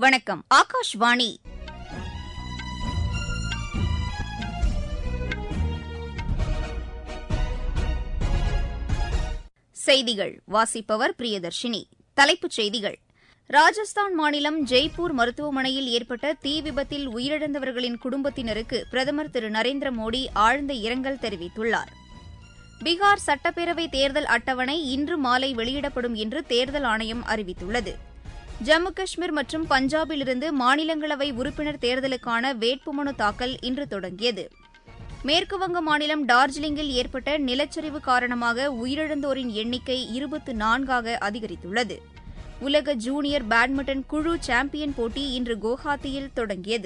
வணக்கம் ஆகாஷ்வாணி செய்திகள் வாசிப்பவர் பிரியதர்ஷினி தலைப்புச் செய்திகள் ராஜஸ்தான் மாநிலம் ஜெய்ப்பூர் மருத்துவமனையில் ஏற்பட்ட தீ விபத்தில் உயிரிழந்தவர்களின் குடும்பத்தினருக்கு பிரதமர் திரு நரேந்திர மோடி ஆழ்ந்த இரங்கல் தெரிவித்துள்ளார் பீகார் சட்டப்பேரவை தேர்தல் அட்டவணை இன்று மாலை வெளியிடப்படும் என்று தேர்தல் ஆணையம் அறிவித்துள்ளது ஜம்மு காஷ்மீர் மற்றும் பஞ்சாபிலிருந்து மாநிலங்களவை உறுப்பினர் தேர்தலுக்கான வேட்புமனு தாக்கல் இன்று தொடங்கியது மேற்குவங்க மாநிலம் டார்ஜிலிங்கில் ஏற்பட்ட நிலச்சரிவு காரணமாக உயிரிழந்தோரின் எண்ணிக்கை இருபத்து நான்காக அதிகரித்துள்ளது உலக ஜூனியர் பேட்மிண்டன் குழு சாம்பியன் போட்டி இன்று குவஹாத்தியில் தொடங்கியது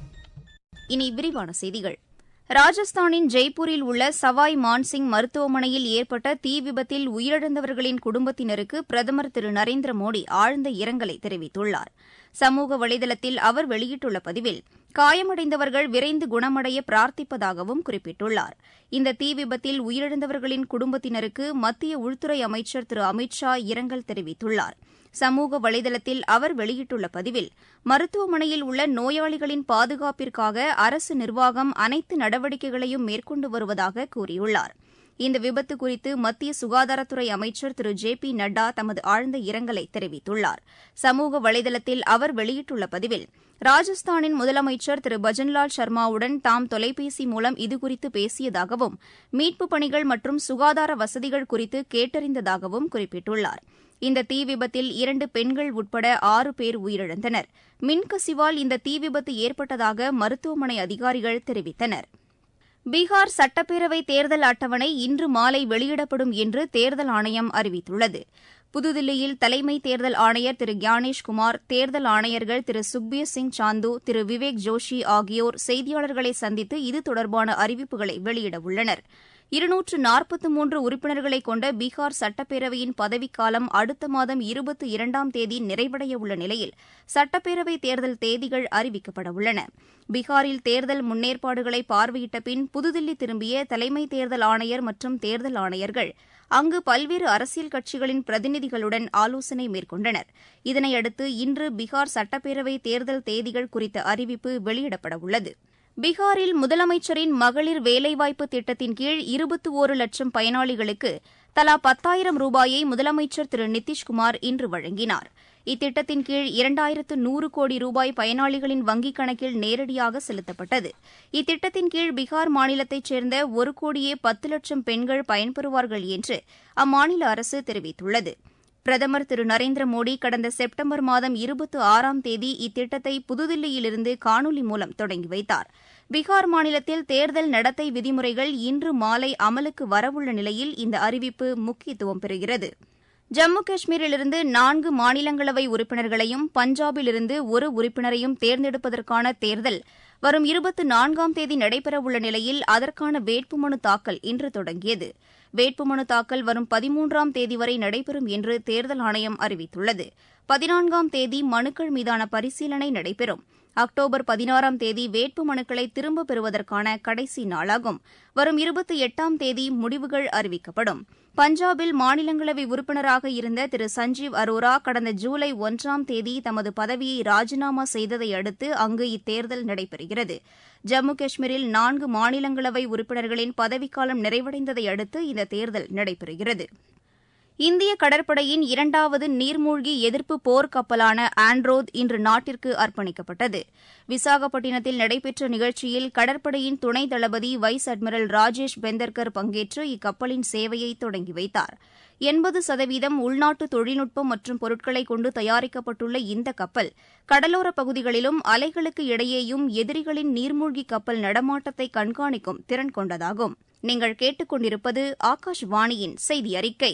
இனி விரிவான செய்திகள் ராஜஸ்தானின் ஜெய்ப்பூரில் உள்ள சவாய் மான்சிங் மருத்துவமனையில் ஏற்பட்ட தீ விபத்தில் உயிரிழந்தவர்களின் குடும்பத்தினருக்கு பிரதமர் திரு நரேந்திர மோடி ஆழ்ந்த இரங்கலை தெரிவித்துள்ளார் சமூக வலைதளத்தில் அவர் வெளியிட்டுள்ள பதிவில் காயமடைந்தவர்கள் விரைந்து குணமடைய பிரார்த்திப்பதாகவும் குறிப்பிட்டுள்ளார் இந்த தீ விபத்தில் உயிரிழந்தவர்களின் குடும்பத்தினருக்கு மத்திய உள்துறை அமைச்சர் திரு அமித் ஷா இரங்கல் தெரிவித்துள்ளார் சமூக வலைதளத்தில் அவர் வெளியிட்டுள்ள பதிவில் மருத்துவமனையில் உள்ள நோயாளிகளின் பாதுகாப்பிற்காக அரசு நிர்வாகம் அனைத்து நடவடிக்கைகளையும் மேற்கொண்டு வருவதாக கூறியுள்ளார் இந்த விபத்து குறித்து மத்திய சுகாதாரத்துறை அமைச்சர் திரு ஜே பி நட்டா தமது ஆழ்ந்த இரங்கலை தெரிவித்துள்ளார் சமூக வலைதளத்தில் அவர் வெளியிட்டுள்ள பதிவில் ராஜஸ்தானின் முதலமைச்சர் திரு பஜன்லால் சர்மாவுடன் தாம் தொலைபேசி மூலம் இதுகுறித்து பேசியதாகவும் மீட்புப் பணிகள் மற்றும் சுகாதார வசதிகள் குறித்து கேட்டறிந்ததாகவும் குறிப்பிட்டுள்ளார் இந்த தீ விபத்தில் இரண்டு பெண்கள் உட்பட ஆறு பேர் உயிரிழந்தனர் மின்கசிவால் இந்த தீ விபத்து ஏற்பட்டதாக மருத்துவமனை அதிகாரிகள் தெரிவித்தனர் பீகார் சட்டப்பேரவை தேர்தல் அட்டவணை இன்று மாலை வெளியிடப்படும் என்று தேர்தல் ஆணையம் அறிவித்துள்ளது புதுதில்லியில் தலைமை தேர்தல் ஆணையர் திரு கியானேஷ்குமார் தேர்தல் ஆணையர்கள் திரு சுக்பீர் சிங் சாந்து திரு விவேக் ஜோஷி ஆகியோர் செய்தியாளர்களை சந்தித்து இது தொடர்பான அறிவிப்புகளை வெளியிடவுள்ளனா் இருநூற்று நாற்பத்து மூன்று உறுப்பினர்களை கொண்ட பீகார் சட்டப்பேரவையின் பதவிக்காலம் அடுத்த மாதம் இருபத்தி இரண்டாம் தேதி நிறைவடைய உள்ள நிலையில் சட்டப்பேரவை தேர்தல் தேதிகள் அறிவிக்கப்பட உள்ளன பீகாரில் தேர்தல் முன்னேற்பாடுகளை பார்வையிட்ட பின் புதுதில்லி திரும்பிய தலைமை தேர்தல் ஆணையர் மற்றும் தேர்தல் ஆணையர்கள் அங்கு பல்வேறு அரசியல் கட்சிகளின் பிரதிநிதிகளுடன் ஆலோசனை மேற்கொண்டனர் இதனையடுத்து இன்று பீகார் சட்டப்பேரவை தேர்தல் தேதிகள் குறித்த அறிவிப்பு வெளியிடப்பட உள்ளது பீகாரில் முதலமைச்சரின் மகளிர் வேலைவாய்ப்பு திட்டத்தின் கீழ் இருபத்தி ஒரு லட்சம் பயனாளிகளுக்கு தலா பத்தாயிரம் ரூபாயை முதலமைச்சர் திரு நிதிஷ்குமார் இன்று வழங்கினார் இத்திட்டத்தின் கீழ் இரண்டாயிரத்து நூறு கோடி ரூபாய் பயனாளிகளின் வங்கிக் கணக்கில் நேரடியாக செலுத்தப்பட்டது இத்திட்டத்தின் கீழ் பீகார் மாநிலத்தைச் சேர்ந்த ஒரு கோடியே பத்து லட்சம் பெண்கள் பயன்பெறுவார்கள் என்று அம்மாநில அரசு தெரிவித்துள்ளது பிரதமர் திரு நரேந்திர மோடி கடந்த செப்டம்பர் மாதம் இருபத்தி ஆறாம் தேதி இத்திட்டத்தை புதுதில்லியிலிருந்து காணொலி மூலம் தொடங்கி வைத்தார் பீகார் மாநிலத்தில் தேர்தல் நடத்தை விதிமுறைகள் இன்று மாலை அமலுக்கு வரவுள்ள நிலையில் இந்த அறிவிப்பு முக்கியத்துவம் பெறுகிறது ஜம்மு காஷ்மீரிலிருந்து நான்கு மாநிலங்களவை உறுப்பினர்களையும் பஞ்சாபிலிருந்து ஒரு உறுப்பினரையும் தேர்ந்தெடுப்பதற்கான தேர்தல் வரும் இருபத்தி நான்காம் தேதி நடைபெறவுள்ள நிலையில் அதற்கான வேட்புமனு தாக்கல் இன்று தொடங்கியது வேட்புமனு தாக்கல் வரும் பதிமூன்றாம் தேதி வரை நடைபெறும் என்று தேர்தல் ஆணையம் அறிவித்துள்ளது பதினான்காம் தேதி மனுக்கள் மீதான பரிசீலனை நடைபெறும் அக்டோபர் பதினாறாம் தேதி வேட்பு மனுக்களை திரும்பப் பெறுவதற்கான கடைசி நாளாகும் வரும் இருபத்தி எட்டாம் தேதி முடிவுகள் அறிவிக்கப்படும் பஞ்சாபில் மாநிலங்களவை உறுப்பினராக இருந்த திரு சஞ்சீவ் அரோரா கடந்த ஜூலை ஒன்றாம் தேதி தமது பதவியை ராஜினாமா செய்ததை அடுத்து அங்கு இத்தேர்தல் நடைபெறுகிறது ஜம்மு காஷ்மீரில் நான்கு மாநிலங்களவை உறுப்பினர்களின் பதவிக்காலம் நிறைவடைந்ததை அடுத்து இந்த தேர்தல் நடைபெறுகிறது இந்திய கடற்படையின் இரண்டாவது நீர்மூழ்கி எதிர்ப்பு போர் கப்பலான ஆண்ட்ரோத் இன்று நாட்டிற்கு அர்ப்பணிக்கப்பட்டது விசாகப்பட்டினத்தில் நடைபெற்ற நிகழ்ச்சியில் கடற்படையின் துணை தளபதி வைஸ் அட்மிரல் ராஜேஷ் பெந்தர்கர் பங்கேற்று இக்கப்பலின் சேவையை தொடங்கி வைத்தார் எண்பது சதவீதம் உள்நாட்டு தொழில்நுட்பம் மற்றும் பொருட்களை கொண்டு தயாரிக்கப்பட்டுள்ள இந்த கப்பல் கடலோரப் பகுதிகளிலும் அலைகளுக்கு இடையேயும் எதிரிகளின் நீர்மூழ்கி கப்பல் நடமாட்டத்தை கண்காணிக்கும் திறன் கொண்டதாகும் நீங்கள் கேட்டுக்கொண்டிருப்பது ஆகாஷ்வாணியின் செய்தி அறிக்கை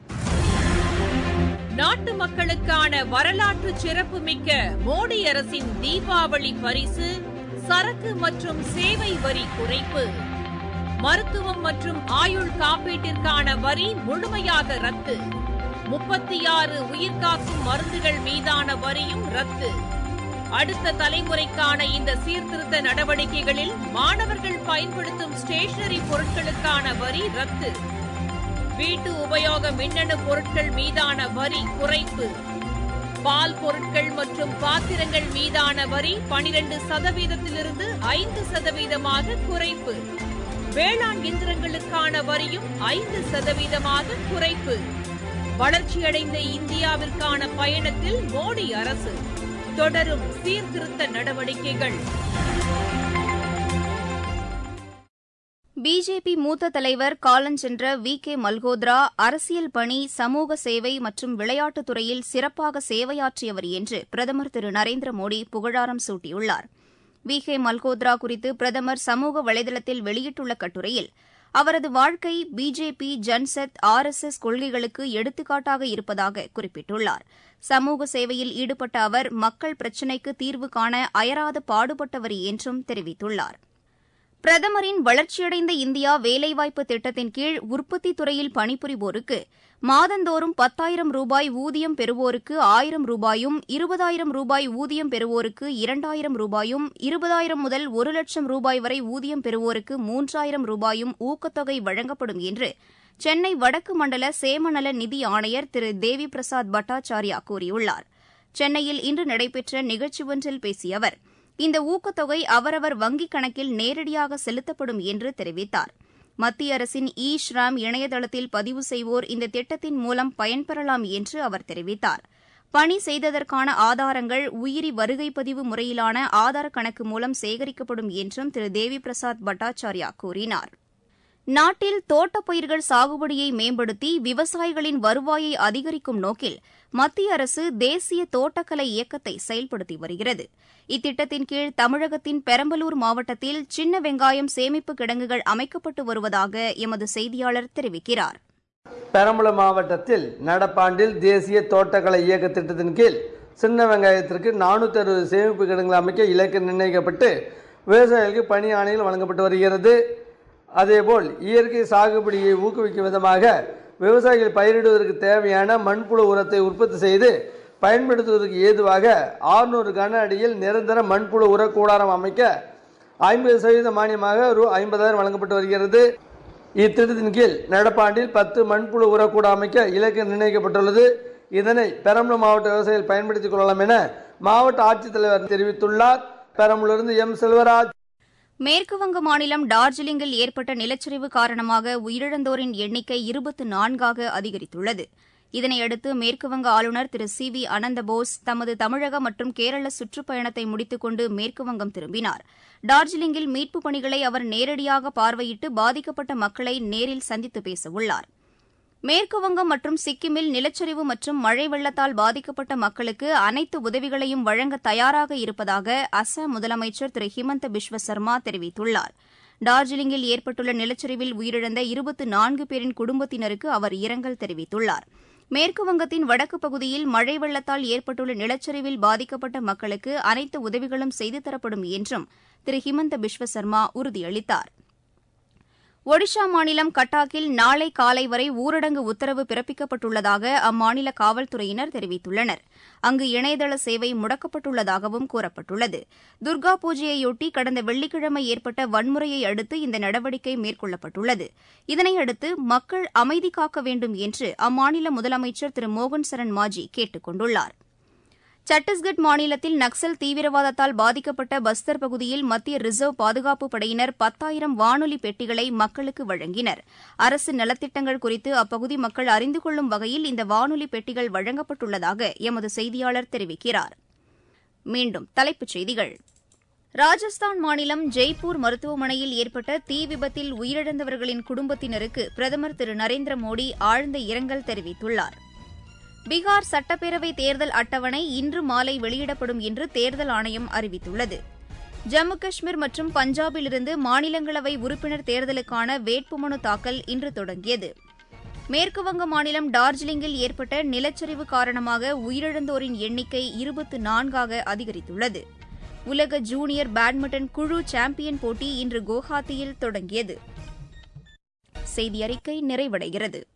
நாட்டு மக்களுக்கான வரலாற்று சிறப்புமிக்க மோடி அரசின் தீபாவளி பரிசு சரக்கு மற்றும் சேவை வரி குறைப்பு மருத்துவம் மற்றும் ஆயுள் காப்பீட்டிற்கான வரி முழுமையாக ரத்து முப்பத்தி ஆறு உயிர்காக்கும் மருந்துகள் மீதான வரியும் ரத்து அடுத்த தலைமுறைக்கான இந்த சீர்திருத்த நடவடிக்கைகளில் மாணவர்கள் பயன்படுத்தும் ஸ்டேஷனரி பொருட்களுக்கான வரி ரத்து வீட்டு உபயோக மின்னணு பொருட்கள் மீதான வரி குறைப்பு பால் பொருட்கள் மற்றும் பாத்திரங்கள் மீதான வரி பனிரெண்டு சதவீதத்திலிருந்து ஐந்து சதவீதமாக குறைப்பு வேளாண் இயந்திரங்களுக்கான வரியும் ஐந்து சதவீதமாக குறைப்பு வளர்ச்சியடைந்த இந்தியாவிற்கான பயணத்தில் மோடி அரசு தொடரும் சீர்திருத்த நடவடிக்கைகள் பிஜேபி மூத்த தலைவர் காலஞ்சென்ற வி கே மல்கோத்ரா அரசியல் பணி சமூக சேவை மற்றும் விளையாட்டுத் துறையில் சிறப்பாக சேவையாற்றியவர் என்று பிரதமர் திரு நரேந்திர மோடி புகழாரம் சூட்டியுள்ளார் வி கே மல்கோத்ரா குறித்து பிரதமர் சமூக வலைதளத்தில் வெளியிட்டுள்ள கட்டுரையில் அவரது வாழ்க்கை பிஜேபி ஜன்சத் ஆர் எஸ் எஸ் கொள்கைகளுக்கு எடுத்துக்காட்டாக இருப்பதாக குறிப்பிட்டுள்ளார் சமூக சேவையில் ஈடுபட்ட அவர் மக்கள் பிரச்சினைக்கு தீர்வு காண அயராது பாடுபட்டவர் என்றும் தெரிவித்துள்ளார் பிரதமரின் வளர்ச்சியடைந்த இந்தியா வேலைவாய்ப்பு திட்டத்தின் கீழ் உற்பத்தித் துறையில் பணிபுரிவோருக்கு மாதந்தோறும் பத்தாயிரம் ரூபாய் ஊதியம் பெறுவோருக்கு ஆயிரம் ரூபாயும் இருபதாயிரம் ரூபாய் ஊதியம் பெறுவோருக்கு இரண்டாயிரம் ரூபாயும் இருபதாயிரம் முதல் ஒரு லட்சம் ரூபாய் வரை ஊதியம் பெறுவோருக்கு மூன்றாயிரம் ரூபாயும் ஊக்கத்தொகை வழங்கப்படும் என்று சென்னை வடக்கு மண்டல சேமநல நிதி ஆணையர் திரு தேவி பிரசாத் பட்டாச்சாரியா கூறியுள்ளார் சென்னையில் இன்று நடைபெற்ற நிகழ்ச்சி ஒன்றில் பேசிய அவர் இந்த ஊக்கத்தொகை அவரவர் வங்கிக் கணக்கில் நேரடியாக செலுத்தப்படும் என்று தெரிவித்தார் மத்திய அரசின் இ ஷ்ராம் இணையதளத்தில் பதிவு செய்வோர் இந்த திட்டத்தின் மூலம் பயன்பெறலாம் என்று அவர் தெரிவித்தார் பணி செய்ததற்கான ஆதாரங்கள் உயிரி வருகை பதிவு முறையிலான ஆதார் கணக்கு மூலம் சேகரிக்கப்படும் என்றும் திரு தேவி பிரசாத் பட்டாச்சாரியா கூறினார் நாட்டில் தோட்டப் பயிர்கள் சாகுபடியை மேம்படுத்தி விவசாயிகளின் வருவாயை அதிகரிக்கும் நோக்கில் மத்திய அரசு தேசிய தோட்டக்கலை இயக்கத்தை செயல்படுத்தி வருகிறது இத்திட்டத்தின் கீழ் தமிழகத்தின் பெரம்பலூர் மாவட்டத்தில் சின்ன வெங்காயம் சேமிப்பு கிடங்குகள் அமைக்கப்பட்டு வருவதாக எமது செய்தியாளர் தெரிவிக்கிறார் பெரம்பலூர் மாவட்டத்தில் நடப்பாண்டில் தேசிய தோட்டக்கலை இயக்க திட்டத்தின் கீழ் சின்ன வெங்காயத்திற்கு நானூற்றி அறுபது சேமிப்பு கிடங்குகள் அமைக்க இலக்கு நிர்ணயிக்கப்பட்டு விவசாயிகளுக்கு பணி ஆணைகள் வழங்கப்பட்டு வருகிறது அதேபோல் இயற்கை சாகுபடியை ஊக்குவிக்கும் விதமாக விவசாயிகள் பயிரிடுவதற்கு தேவையான மண்புழு உரத்தை உற்பத்தி செய்து பயன்படுத்துவதற்கு ஏதுவாக ஆறுநூறு கன அடியில் நிரந்தர மண்புழு உர கூடாரம் அமைக்க ஐம்பது சதவீத மானியமாக ரூ ஐம்பதாயிரம் வழங்கப்பட்டு வருகிறது இத்திட்டத்தின் கீழ் நடப்பாண்டில் பத்து மண்புழு உரக்கூட அமைக்க இலக்கு நிர்ணயிக்கப்பட்டுள்ளது இதனை பெரம்பலூர் மாவட்ட விவசாயிகள் பயன்படுத்திக் கொள்ளலாம் என மாவட்ட ஆட்சித்தலைவர் தெரிவித்துள்ளார் பெரம்பலூரிலிருந்து எம் செல்வராஜ் மேற்குவங்க மாநிலம் டார்ஜிலிங்கில் ஏற்பட்ட நிலச்சரிவு காரணமாக உயிரிழந்தோரின் எண்ணிக்கை இருபத்து நான்காக அதிகரித்துள்ளது இதனையடுத்து மேற்குவங்க ஆளுநர் திரு சி வி அனந்தபோஸ் தமது தமிழக மற்றும் கேரள சுற்றுப்பயணத்தை முடித்துக் கொண்டு மேற்குவங்கம் திரும்பினார் டார்ஜிலிங்கில் மீட்புப் பணிகளை அவர் நேரடியாக பார்வையிட்டு பாதிக்கப்பட்ட மக்களை நேரில் சந்தித்து பேசவுள்ளார் மேற்குவங்கம் மற்றும் சிக்கிமில் நிலச்சரிவு மற்றும் மழை வெள்ளத்தால் பாதிக்கப்பட்ட மக்களுக்கு அனைத்து உதவிகளையும் வழங்க தயாராக இருப்பதாக அசாம் முதலமைச்சர் திரு ஹிமந்த பிஸ்வ சர்மா தெரிவித்துள்ளார் டார்ஜிலிங்கில் ஏற்பட்டுள்ள நிலச்சரிவில் உயிரிழந்த இருபத்து நான்கு பேரின் குடும்பத்தினருக்கு அவர் இரங்கல் தெரிவித்துள்ளார் மேற்குவங்கத்தின் வடக்கு பகுதியில் மழை வெள்ளத்தால் ஏற்பட்டுள்ள நிலச்சரிவில் பாதிக்கப்பட்ட மக்களுக்கு அனைத்து உதவிகளும் செய்து தரப்படும் என்றும் திரு ஹிமந்த பிஸ்வ சர்மா உறுதியளித்தார் ஒடிஷா மாநிலம் கட்டாக்கில் நாளை காலை வரை ஊரடங்கு உத்தரவு பிறப்பிக்கப்பட்டுள்ளதாக அம்மாநில காவல்துறையினர் தெரிவித்துள்ளனர் அங்கு இணையதள சேவை முடக்கப்பட்டுள்ளதாகவும் கூறப்பட்டுள்ளது துர்கா பூஜையையொட்டி கடந்த வெள்ளிக்கிழமை ஏற்பட்ட வன்முறையை அடுத்து இந்த நடவடிக்கை மேற்கொள்ளப்பட்டுள்ளது இதனையடுத்து மக்கள் அமைதி காக்க வேண்டும் என்று அம்மாநில முதலமைச்சர் திரு மோகன் சரண் மாஜி கேட்டுக் கொண்டுள்ளார் சத்தீஸ்கட் மாநிலத்தில் நக்சல் தீவிரவாதத்தால் பாதிக்கப்பட்ட பஸ்தர் பகுதியில் மத்திய ரிசர்வ் பாதுகாப்பு படையினர் பத்தாயிரம் வானொலி பெட்டிகளை மக்களுக்கு வழங்கினர் அரசு நலத்திட்டங்கள் குறித்து அப்பகுதி மக்கள் அறிந்து கொள்ளும் வகையில் இந்த வானொலி பெட்டிகள் வழங்கப்பட்டுள்ளதாக எமது செய்தியாளர் தெரிவிக்கிறார் மீண்டும் தலைப்புச் செய்திகள் ராஜஸ்தான் மாநிலம் ஜெய்ப்பூர் மருத்துவமனையில் ஏற்பட்ட தீ விபத்தில் உயிரிழந்தவர்களின் குடும்பத்தினருக்கு பிரதமர் திரு நரேந்திர மோடி ஆழ்ந்த இரங்கல் தெரிவித்துள்ளார் பீகார் சட்டப்பேரவை தேர்தல் அட்டவணை இன்று மாலை வெளியிடப்படும் என்று தேர்தல் ஆணையம் அறிவித்துள்ளது ஜம்மு காஷ்மீர் மற்றும் பஞ்சாபிலிருந்து மாநிலங்களவை உறுப்பினர் தேர்தலுக்கான வேட்புமனு தாக்கல் இன்று தொடங்கியது மேற்குவங்க மாநிலம் டார்ஜிலிங்கில் ஏற்பட்ட நிலச்சரிவு காரணமாக உயிரிழந்தோரின் எண்ணிக்கை இருபத்து நான்காக அதிகரித்துள்ளது உலக ஜூனியர் பேட்மிண்டன் குழு சாம்பியன் போட்டி இன்று குவஹாத்தியில் தொடங்கியது செய்தி அறிக்கை நிறைவடைகிறது